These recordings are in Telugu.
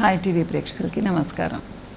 హాయ్ టీవీ ప్రేక్షకులకి నమస్కారం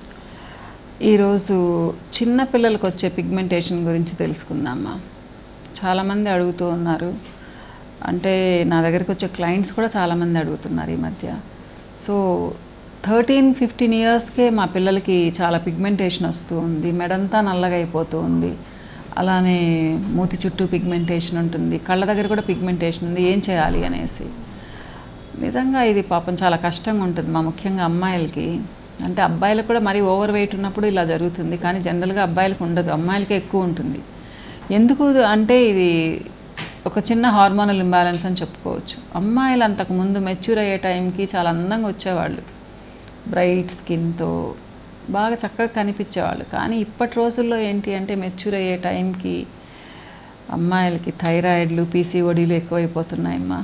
ఈరోజు చిన్న పిల్లలకు వచ్చే పిగ్మెంటేషన్ గురించి తెలుసుకుందామా చాలామంది అడుగుతూ ఉన్నారు అంటే నా దగ్గరికి వచ్చే క్లయింట్స్ కూడా చాలామంది అడుగుతున్నారు ఈ మధ్య సో థర్టీన్ ఫిఫ్టీన్ ఇయర్స్కే మా పిల్లలకి చాలా పిగ్మెంటేషన్ వస్తూ ఉంది మెడంతా నల్లగా అయిపోతూ ఉంది అలానే మూతి చుట్టూ పిగ్మెంటేషన్ ఉంటుంది కళ్ళ దగ్గర కూడా పిగ్మెంటేషన్ ఉంది ఏం చేయాలి అనేసి నిజంగా ఇది పాపం చాలా కష్టంగా ఉంటుంది మా ముఖ్యంగా అమ్మాయిలకి అంటే అబ్బాయిలకు కూడా మరీ ఓవర్ వెయిట్ ఉన్నప్పుడు ఇలా జరుగుతుంది కానీ జనరల్గా అబ్బాయిలకు ఉండదు అమ్మాయిలకే ఎక్కువ ఉంటుంది ఎందుకు అంటే ఇది ఒక చిన్న హార్మోనల్ ఇంబ్యాలెన్స్ అని చెప్పుకోవచ్చు అమ్మాయిలు అంతకు ముందు మెచ్యూర్ అయ్యే టైంకి చాలా అందంగా వచ్చేవాళ్ళు బ్రైట్ స్కిన్తో బాగా చక్కగా కనిపించేవాళ్ళు కానీ ఇప్పటి రోజుల్లో ఏంటి అంటే మెచ్యూర్ అయ్యే టైంకి అమ్మాయిలకి థైరాయిడ్లు పీసీఓడీలు ఎక్కువైపోతున్నాయమ్మా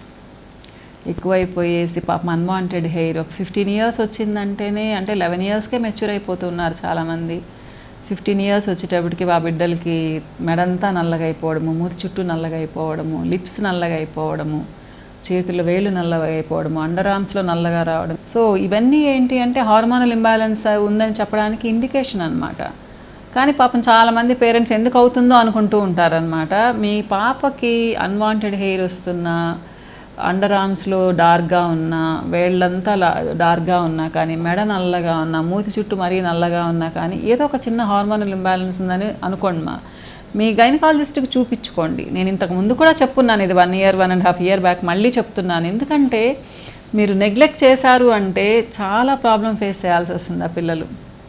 ఎక్కువైపోయేసి పాపం అన్వాంటెడ్ హెయిర్ ఒక ఫిఫ్టీన్ ఇయర్స్ వచ్చిందంటేనే అంటే లెవెన్ ఇయర్స్కే మెచ్యూర్ అయిపోతున్నారు చాలామంది ఫిఫ్టీన్ ఇయర్స్ వచ్చేటప్పటికి ఆ బిడ్డలకి మెడంతా నల్లగా అయిపోవడము మూతి చుట్టూ నల్లగా అయిపోవడము లిప్స్ నల్లగా అయిపోవడము చేతుల వేళ్ళు నల్లగా అయిపోవడము అండర్ ఆర్మ్స్లో నల్లగా రావడం సో ఇవన్నీ ఏంటి అంటే హార్మోనల్ ఇంబ్యాలెన్స్ ఉందని చెప్పడానికి ఇండికేషన్ అనమాట కానీ పాపం చాలామంది పేరెంట్స్ ఎందుకు అవుతుందో అనుకుంటూ ఉంటారనమాట మీ పాపకి అన్వాంటెడ్ హెయిర్ వస్తున్నా అండర్ ఆర్మ్స్లో డార్క్గా ఉన్నా వేళ్ళంతా డార్క్గా ఉన్నా కానీ మెడ నల్లగా ఉన్నా మూతి చుట్టూ మరీ నల్లగా ఉన్నా కానీ ఏదో ఒక చిన్న హార్మోనల్ ఇంబ్యాలెన్స్ ఉందని అనుకోండి మా మీ గైనకాలజిస్ట్కి చూపించుకోండి నేను ఇంతకు ముందు కూడా చెప్పున్నాను ఇది one year one and half year back మళ్ళీ చెప్తున్నాను ఎందుకంటే మీరు నెగ్లెక్ట్ చేశారు అంటే చాలా ప్రాబ్లం ఫేస్ చేయాల్సి వస్తుంది ఆ పిల్లలు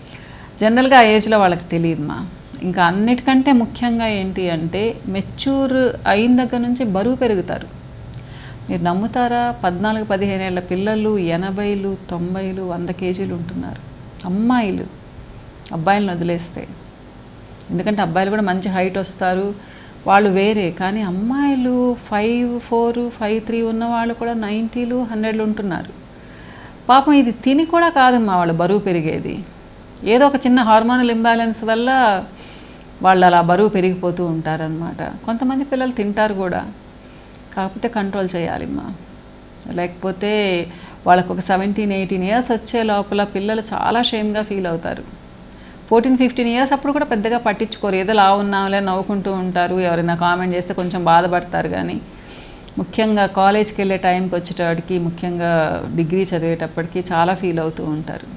జనరల్గా ఆ ఏజ్లో వాళ్ళకి తెలియదు మా ఇంకా అన్నిటికంటే ముఖ్యంగా ఏంటి అంటే మెచ్యూర్ అయిన దగ్గర నుంచి బరువు పెరుగుతారు మీరు నమ్ముతారా పద్నాలుగు పదిహేను ఏళ్ళ పిల్లలు ఎనభైలు తొంభైలు వంద కేజీలు ఉంటున్నారు అమ్మాయిలు అబ్బాయిలను వదిలేస్తే ఎందుకంటే అబ్బాయిలు కూడా మంచి హైట్ వస్తారు వాళ్ళు వేరే కానీ అమ్మాయిలు ఫైవ్ ఫోర్ ఫైవ్ త్రీ ఉన్న వాళ్ళు కూడా నైంటీలు హండ్రెడ్లు ఉంటున్నారు పాపం ఇది తిని కూడా కాదమ్మా వాళ్ళు బరువు పెరిగేది ఏదో ఒక చిన్న హార్మోనల్ ఇంబ్యాలెన్స్ వల్ల వాళ్ళు అలా బరువు పెరిగిపోతూ ఉంటారనమాట కొంతమంది పిల్లలు తింటారు కూడా కాకపోతే కంట్రోల్ చేయాలిమ్మా లేకపోతే వాళ్ళకు ఒక సెవెంటీన్ ఎయిటీన్ ఇయర్స్ వచ్చే లోపల పిల్లలు చాలా షేమ్గా ఫీల్ అవుతారు ఫోర్టీన్ ఫిఫ్టీన్ ఇయర్స్ అప్పుడు కూడా పెద్దగా పట్టించుకోరు ఏదో లా ఉన్నాంలే నవ్వుకుంటూ ఉంటారు ఎవరైనా కామెంట్ చేస్తే కొంచెం బాధపడతారు కానీ ముఖ్యంగా కాలేజ్కి వెళ్ళే టైంకి వచ్చేటప్పటికి ముఖ్యంగా డిగ్రీ చదివేటప్పటికి చాలా ఫీల్ అవుతూ ఉంటారు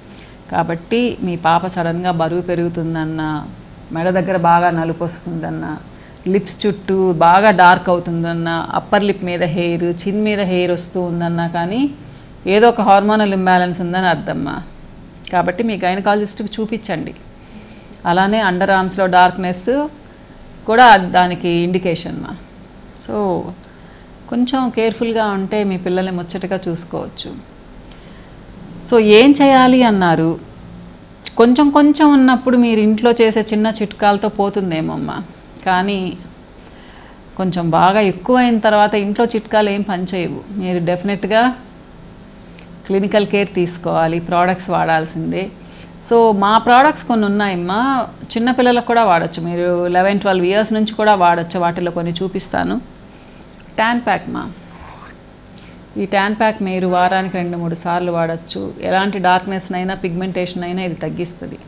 కాబట్టి మీ పాప సడన్గా బరువు పెరుగుతుందన్న మెడ దగ్గర బాగా నలుపు వస్తుందన్న లిప్స్ చుట్టూ బాగా డార్క్ అవుతుందన్న అప్పర్ లిప్ మీద హెయిర్ చిన్ మీద హెయిర్ వస్తూ ఉందన్నా కానీ ఏదో ఒక హార్మోనల్ ఇంబ్యాలెన్స్ ఉందని అర్థమ్మా కాబట్టి మీ గైనకాలజిస్ట్కి చూపించండి అలానే అండర్ ఆర్మ్స్లో డార్క్నెస్ కూడా దానికి ఇండికేషన్ మా సో కొంచెం కేర్ఫుల్గా ఉంటే మీ పిల్లల్ని ముచ్చటగా చూసుకోవచ్చు సో ఏం చేయాలి అన్నారు కొంచెం కొంచెం ఉన్నప్పుడు మీరు ఇంట్లో చేసే చిన్న చిట్కాలతో పోతుందేమమ్మా కానీ కొంచెం బాగా ఎక్కువైన తర్వాత ఇంట్లో చిట్కాలు ఏం పనిచేయవు మీరు డెఫినెట్గా క్లినికల్ కేర్ తీసుకోవాలి ప్రోడక్ట్స్ వాడాల్సిందే సో మా ప్రోడక్ట్స్ కొన్ని ఉన్నాయమ్మా చిన్నపిల్లలకు కూడా వాడచ్చు మీరు లెవెన్ ట్వెల్వ్ ఇయర్స్ నుంచి కూడా వాడచ్చు వాటిలో కొన్ని చూపిస్తాను ట్యాన్ ప్యాక్ మా ఈ ట్యాన్ ప్యాక్ మీరు వారానికి రెండు మూడు సార్లు వాడచ్చు ఎలాంటి డార్క్నెస్ అయినా పిగ్మెంటేషన్ అయినా ఇది తగ్గిస్తుంది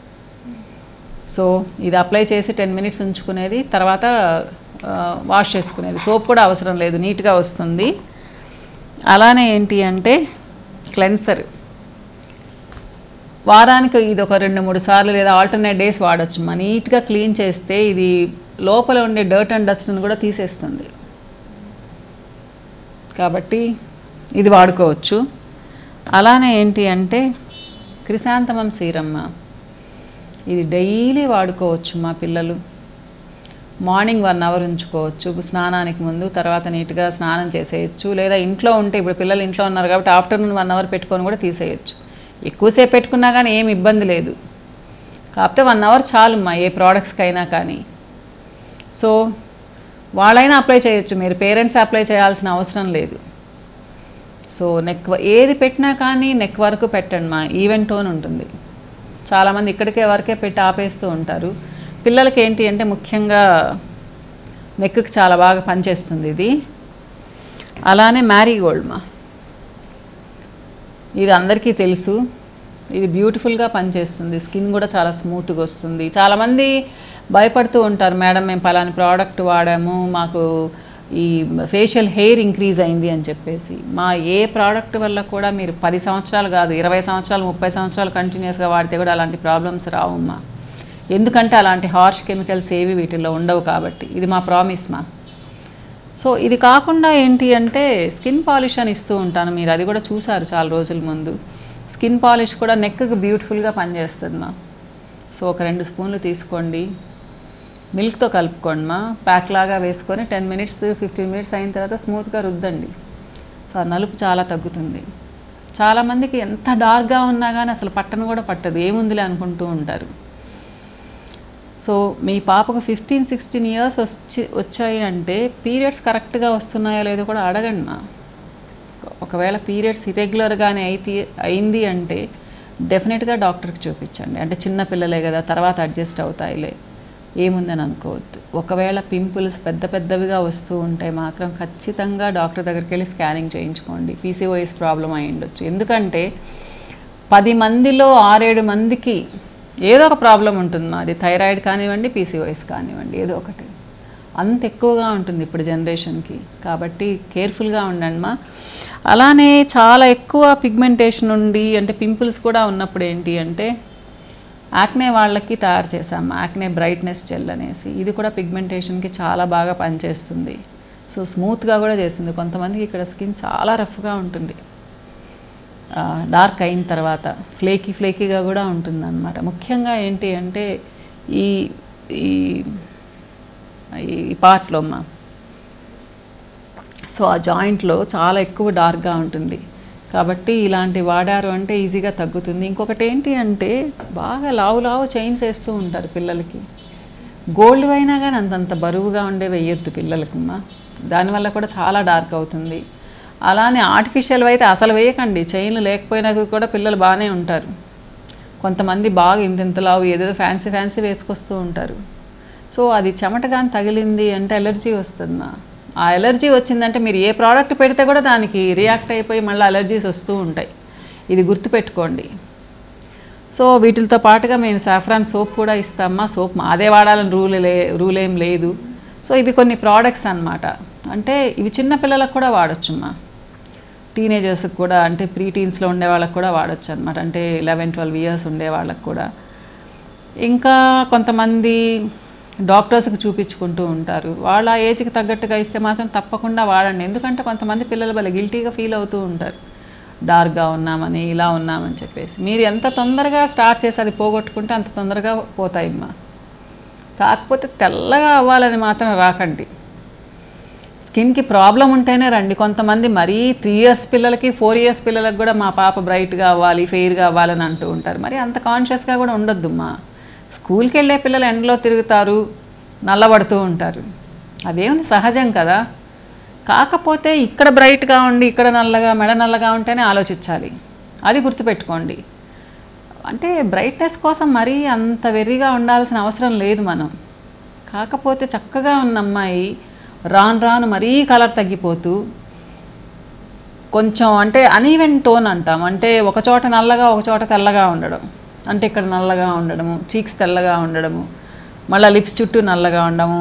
సో ఇది అప్లై చేసి టెన్ మినిట్స్ ఉంచుకునేది తర్వాత వాష్ చేసుకునేది సోప్ కూడా అవసరం లేదు నీట్గా వస్తుంది అలానే ఏంటి అంటే క్లెన్సర్ వారానికి ఇది ఒక రెండు మూడు సార్లు లేదా ఆల్టర్నేట్ డేస్ వాడచ్చు మా నీట్గా క్లీన్ చేస్తే ఇది లోపల ఉండే డర్ట్ అండ్ డస్ట్ని కూడా తీసేస్తుంది కాబట్టి ఇది వాడుకోవచ్చు అలానే ఏంటి అంటే క్రిసాంతమం సీరమ్మ ఇది డైలీ వాడుకోవచ్చు మా పిల్లలు మార్నింగ్ వన్ అవర్ ఉంచుకోవచ్చు స్నానానికి ముందు తర్వాత నీట్గా స్నానం చేసేయచ్చు లేదా ఇంట్లో ఉంటే ఇప్పుడు పిల్లలు ఇంట్లో ఉన్నారు కాబట్టి ఆఫ్టర్నూన్ వన్ అవర్ పెట్టుకొని కూడా తీసేయచ్చు ఎక్కువసేపు పెట్టుకున్నా కానీ ఏం ఇబ్బంది లేదు కాకపోతే వన్ అవర్ చాలుమ్మా ఏ ప్రోడక్ట్స్కైనా కానీ సో వాళ్ళైనా అప్లై చేయొచ్చు మీరు పేరెంట్స్ అప్లై చేయాల్సిన అవసరం లేదు సో నెక్ ఏది పెట్టినా కానీ నెక్ వరకు పెట్టండి మా ఈవెంట్ టోన్ ఉంటుంది చాలామంది ఇక్కడికే వరకే పెట్టి ఆపేస్తూ ఉంటారు పిల్లలకి ఏంటి అంటే ముఖ్యంగా నెక్కి చాలా బాగా పనిచేస్తుంది ఇది అలానే మ్యారీగోల్డ్ మా ఇది అందరికీ తెలుసు ఇది బ్యూటిఫుల్గా పనిచేస్తుంది స్కిన్ కూడా చాలా స్మూత్గా వస్తుంది చాలామంది భయపడుతూ ఉంటారు మేడం మేము పలాని ప్రోడక్ట్ వాడాము మాకు ఈ ఫేషియల్ హెయిర్ ఇంక్రీజ్ అయింది అని చెప్పేసి మా ఏ ప్రోడక్ట్ వల్ల కూడా మీరు పది సంవత్సరాలు కాదు ఇరవై సంవత్సరాలు ముప్పై సంవత్సరాలు కంటిన్యూస్గా వాడితే కూడా అలాంటి ప్రాబ్లమ్స్ రావమ్మా ఎందుకంటే అలాంటి హార్ష్ కెమికల్స్ ఏవి వీటిల్లో ఉండవు కాబట్టి ఇది మా ప్రామిస్ మా సో ఇది కాకుండా ఏంటి అంటే స్కిన్ పాలిష్ అని ఇస్తూ ఉంటాను మీరు అది కూడా చూసారు చాలా రోజుల ముందు స్కిన్ పాలిష్ కూడా నెక్కి బ్యూటిఫుల్గా పనిచేస్తుంది మా సో ఒక రెండు స్పూన్లు తీసుకోండి మిల్క్తో కలుపుకోండి మా ప్యాక్ లాగా వేసుకొని టెన్ మినిట్స్ ఫిఫ్టీన్ మినిట్స్ అయిన తర్వాత స్మూత్గా రుద్దండి సో ఆ నలుపు చాలా తగ్గుతుంది చాలామందికి ఎంత డార్క్గా ఉన్నా కానీ అసలు పట్టను కూడా పట్టదు ఏముందిలే అనుకుంటూ ఉంటారు సో మీ పాపకు ఫిఫ్టీన్ సిక్స్టీన్ ఇయర్స్ వచ్చి వచ్చాయి అంటే పీరియడ్స్ కరెక్ట్గా వస్తున్నాయో లేదో కూడా అడగండి మా ఒకవేళ పీరియడ్స్ ఇరెగ్యులర్గానే అయితే అయింది అంటే డెఫినెట్గా డాక్టర్కి చూపించండి అంటే చిన్న పిల్లలే కదా తర్వాత అడ్జస్ట్ అవుతాయిలే ఏముందని అనుకోవద్దు ఒకవేళ పింపుల్స్ పెద్ద పెద్దవిగా వస్తూ ఉంటే మాత్రం ఖచ్చితంగా డాక్టర్ దగ్గరికి వెళ్ళి స్కానింగ్ చేయించుకోండి పీసీఓఎస్ ప్రాబ్లం అయి ఉండొచ్చు ఎందుకంటే పది మందిలో ఆరేడు మందికి ఏదో ఒక ప్రాబ్లం ఉంటుంది అది థైరాయిడ్ కానివ్వండి పీసీఓఎస్ కానివ్వండి ఏదో ఒకటి అంత ఎక్కువగా ఉంటుంది ఇప్పుడు జనరేషన్కి కాబట్టి కేర్ఫుల్గా ఉండండి మా అలానే చాలా ఎక్కువ పిగ్మెంటేషన్ ఉండి అంటే పింపుల్స్ కూడా ఉన్నప్పుడు ఏంటి అంటే యాక్నే వాళ్ళకి తయారు చేసాం యాక్నే బ్రైట్నెస్ జెల్ అనేసి ఇది కూడా పిగ్మెంటేషన్కి చాలా బాగా పనిచేస్తుంది సో స్మూత్గా కూడా చేస్తుంది కొంతమందికి ఇక్కడ స్కిన్ చాలా రఫ్గా ఉంటుంది డార్క్ అయిన తర్వాత ఫ్లేకీ ఫ్లేకీగా కూడా ఉంటుంది అనమాట ముఖ్యంగా ఏంటి అంటే ఈ ఈ ఈ పార్ట్లో అమ్మ సో ఆ జాయింట్లో చాలా ఎక్కువ డార్క్గా ఉంటుంది కాబట్టి ఇలాంటి వాడారు అంటే ఈజీగా తగ్గుతుంది ఇంకొకటి ఏంటి అంటే బాగా లావు లావు చైన్స్ వేస్తూ ఉంటారు పిల్లలకి గోల్డ్ అయినా కానీ అంతంత బరువుగా ఉండే వేయొద్దు పిల్లలకమ్మా దానివల్ల కూడా చాలా డార్క్ అవుతుంది అలానే ఆర్టిఫిషియల్ అయితే అసలు వేయకండి చైన్లు లేకపోయినా కూడా పిల్లలు బాగానే ఉంటారు కొంతమంది బాగా ఇంత ఇంత లావు ఏదేదో ఫ్యాన్సీ ఫ్యాన్సీ వేసుకొస్తూ ఉంటారు సో అది చెమట కానీ తగిలింది అంటే ఎలర్జీ వస్తుందా ఆ ఎలర్జీ వచ్చిందంటే మీరు ఏ ప్రోడక్ట్ పెడితే కూడా దానికి రియాక్ట్ అయిపోయి మళ్ళీ అలర్జీస్ వస్తూ ఉంటాయి ఇది గుర్తుపెట్టుకోండి సో వీటితో పాటుగా మేము సాఫ్రాన్ సోప్ కూడా ఇస్తామా సోప్ మాదే వాడాలని రూల్ లే రూల్ ఏం లేదు సో ఇవి కొన్ని ప్రోడక్ట్స్ అన్నమాట అంటే ఇవి చిన్న పిల్లలకు కూడా వాడొచ్చమ్మా టీనేజర్స్కి కూడా అంటే ప్రీ టీన్స్లో ఉండే వాళ్ళకి కూడా వాడొచ్చు అనమాట అంటే లెవెన్ ట్వెల్వ్ ఇయర్స్ ఉండే వాళ్ళకి కూడా ఇంకా కొంతమంది డాక్టర్స్కి చూపించుకుంటూ ఉంటారు వాళ్ళ ఏజ్కి తగ్గట్టుగా ఇస్తే మాత్రం తప్పకుండా వాడండి ఎందుకంటే కొంతమంది పిల్లలు భలే గిల్టీగా ఫీల్ అవుతూ ఉంటారు డార్క్గా ఉన్నామని ఇలా ఉన్నామని చెప్పేసి మీరు ఎంత తొందరగా స్టార్ట్ చేసి అది పోగొట్టుకుంటే అంత తొందరగా పోతాయమ్మా కాకపోతే తెల్లగా అవ్వాలని మాత్రం రాకండి స్కిన్కి ప్రాబ్లం ఉంటేనే రండి కొంతమంది మరీ త్రీ ఇయర్స్ పిల్లలకి ఫోర్ ఇయర్స్ పిల్లలకు కూడా మా పాప బ్రైట్గా అవ్వాలి ఫెయిర్గా అవ్వాలని అంటూ ఉంటారు మరి అంత కాన్షియస్గా కూడా ఉండొద్దమ్మా స్కూల్కి వెళ్ళే పిల్లలు ఎండలో తిరుగుతారు నల్లబడుతూ ఉంటారు అదేముంది సహజం కదా కాకపోతే ఇక్కడ బ్రైట్గా ఉండి ఇక్కడ నల్లగా మెడ నల్లగా ఉంటేనే ఆలోచించాలి అది గుర్తుపెట్టుకోండి అంటే బ్రైట్నెస్ కోసం మరీ అంత వెర్రిగా ఉండాల్సిన అవసరం లేదు మనం కాకపోతే చక్కగా ఉన్న అమ్మాయి రాను రాను మరీ కలర్ తగ్గిపోతూ కొంచెం అంటే అనీవెన్ టోన్ అంటాం అంటే ఒక చోట నల్లగా ఒక చోట తెల్లగా ఉండడం అంటే ఇక్కడ నల్లగా ఉండడము చీక్స్ తెల్లగా ఉండడము మళ్ళీ లిప్స్ చుట్టూ నల్లగా ఉండడము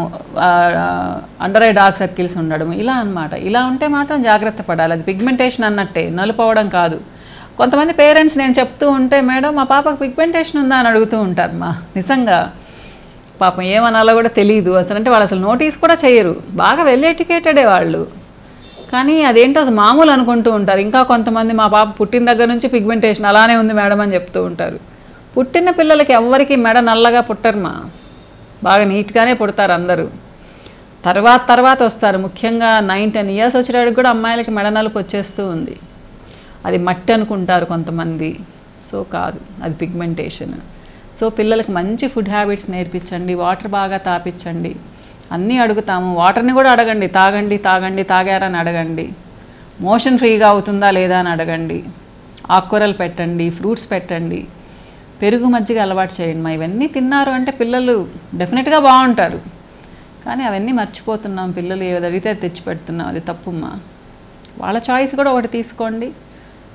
అండర్ ఐ డార్క్ సర్కిల్స్ ఉండడము ఇలా అన్నమాట ఇలా ఉంటే మాత్రం జాగ్రత్త పడాలి అది పిగ్మెంటేషన్ అన్నట్టే నలుపవడం కాదు కొంతమంది పేరెంట్స్ నేను చెప్తూ ఉంటే మేడం మా పాపకు పిగ్మెంటేషన్ ఉందా అని అడుగుతూ ఉంటారు మా నిజంగా పాపం ఏమనాలో కూడా తెలియదు అసలు అంటే వాళ్ళు అసలు నోటీస్ కూడా చేయరు బాగా వెల్ ఎడ్యుకేటెడే వాళ్ళు కానీ అదేంటో అసలు మామూలు అనుకుంటూ ఉంటారు ఇంకా కొంతమంది మా పాప పుట్టిన దగ్గర నుంచి పిగ్మెంటేషన్ అలానే ఉంది మేడం అని చెప్తూ ఉంటారు పుట్టిన పిల్లలకి ఎవ్వరికి మెడ నల్లగా పుట్టరు మా బాగా నీట్గానే పుడతారు అందరూ తర్వాత తర్వాత వస్తారు ముఖ్యంగా నైన్ టెన్ ఇయర్స్ వచ్చేటప్పుడు కూడా అమ్మాయిలకి మెడ నలుపు వచ్చేస్తూ ఉంది అది మట్టి అనుకుంటారు కొంతమంది సో కాదు అది పిగ్మెంటేషన్ సో పిల్లలకి మంచి ఫుడ్ హ్యాబిట్స్ నేర్పించండి వాటర్ బాగా తాపించండి అన్నీ అడుగుతాము వాటర్ని కూడా అడగండి తాగండి తాగండి తాగారని అడగండి మోషన్ ఫ్రీగా అవుతుందా లేదా అని అడగండి ఆకుకూరలు పెట్టండి ఫ్రూట్స్ పెట్టండి పెరుగు మజ్జిగ అలవాటు చేయండి మా ఇవన్నీ తిన్నారు అంటే పిల్లలు డెఫినెట్గా బాగుంటారు కానీ అవన్నీ మర్చిపోతున్నాం పిల్లలు ఏది అడిగితే అది తెచ్చి పెడుతున్నాం అది తప్పుమ్మా వాళ్ళ చాయిస్ కూడా ఒకటి తీసుకోండి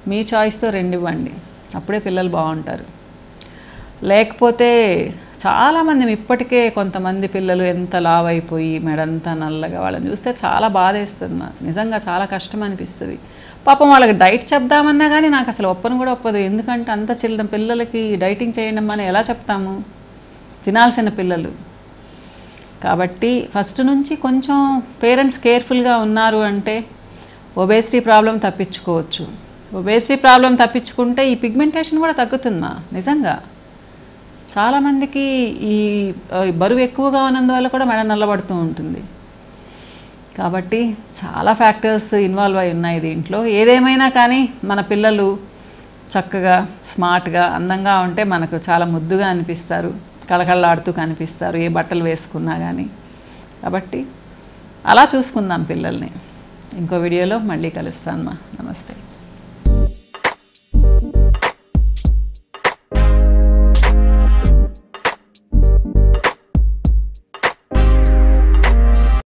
మీ చాయిస్తో రెండు ఇవ్వండి అప్పుడే పిల్లలు బాగుంటారు లేకపోతే చాలామంది ఇప్పటికే కొంతమంది పిల్లలు ఎంత లావ్ అయిపోయి మెడంతా నల్లగా వాళ్ళని చూస్తే చాలా బాధేస్తుంది నాకు నిజంగా చాలా కష్టం అనిపిస్తుంది పాపం వాళ్ళకి డైట్ చెప్దామన్నా కానీ నాకు అసలు ఒప్పను కూడా ఒప్పదు ఎందుకంటే అంత చిన్న పిల్లలకి డైటింగ్ చేయడం అని ఎలా చెప్తాము తినాల్సిన పిల్లలు కాబట్టి ఫస్ట్ నుంచి కొంచెం పేరెంట్స్ కేర్ఫుల్గా ఉన్నారు అంటే ఒబేసిటీ ప్రాబ్లం తప్పించుకోవచ్చు ఒబేసిటీ ప్రాబ్లం తప్పించుకుంటే ఈ పిగ్మెంటేషన్ కూడా తగ్గుతుందా నిజంగా చాలామందికి ఈ ఆ, బరువు ఎక్కువగా ఉన్నందువల్ల కూడా మెడ నల్లబడుతూ ఉంటుంది కాబట్టి చాలా ఫ్యాక్టర్స్ ఇన్వాల్వ్ అయి ఉన్నాయి దీంట్లో ఏదేమైనా కానీ మన పిల్లలు చక్కగా స్మార్ట్గా అందంగా ఉంటే మనకు చాలా ముద్దుగా అనిపిస్తారు కళకళలాడుతూ కనిపిస్తారు ఏ బట్టలు వేసుకున్నా కానీ కాబట్టి అలా చూసుకుందాం పిల్లల్ని ఇంకో వీడియోలో మళ్ళీ కలుస్తాను మా నమస్తే